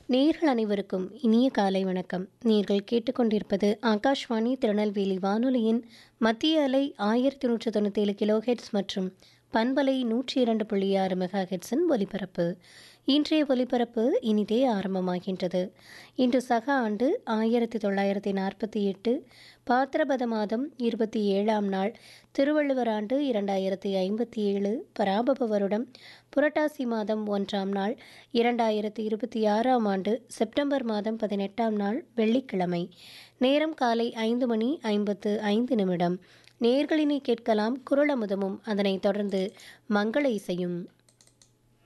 நேர்கள் அனைவருக்கும் இனிய காலை வணக்கம் நீங்கள் கேட்டுக்கொண்டிருப்பது ஆகாஷ்வாணி திருநெல்வேலி வானொலியின் மத்திய அலை ஆயிரத்தி நூற்று தொண்ணூற்றி ஏழு கிலோஹெட்ஸ் மற்றும் பண்பலை நூற்றி இரண்டு புள்ளி ஆறு மெகா ஹெட்ஸின் ஒலிபரப்பு இன்றைய ஒலிபரப்பு இனிதே ஆரம்பமாகின்றது இன்று சக ஆண்டு ஆயிரத்தி தொள்ளாயிரத்தி நாற்பத்தி எட்டு பாத்திரபத மாதம் இருபத்தி ஏழாம் நாள் திருவள்ளுவர் ஆண்டு இரண்டாயிரத்தி ஐம்பத்தி ஏழு பராபப வருடம் புரட்டாசி மாதம் ஒன்றாம் நாள் இரண்டாயிரத்தி இருபத்தி ஆறாம் ஆண்டு செப்டம்பர் மாதம் பதினெட்டாம் நாள் வெள்ளிக்கிழமை நேரம் காலை ஐந்து மணி ஐம்பத்து ஐந்து நிமிடம் நேர்களினை கேட்கலாம் குரலமுதமும் அதனைத் தொடர்ந்து மங்கள இசையும்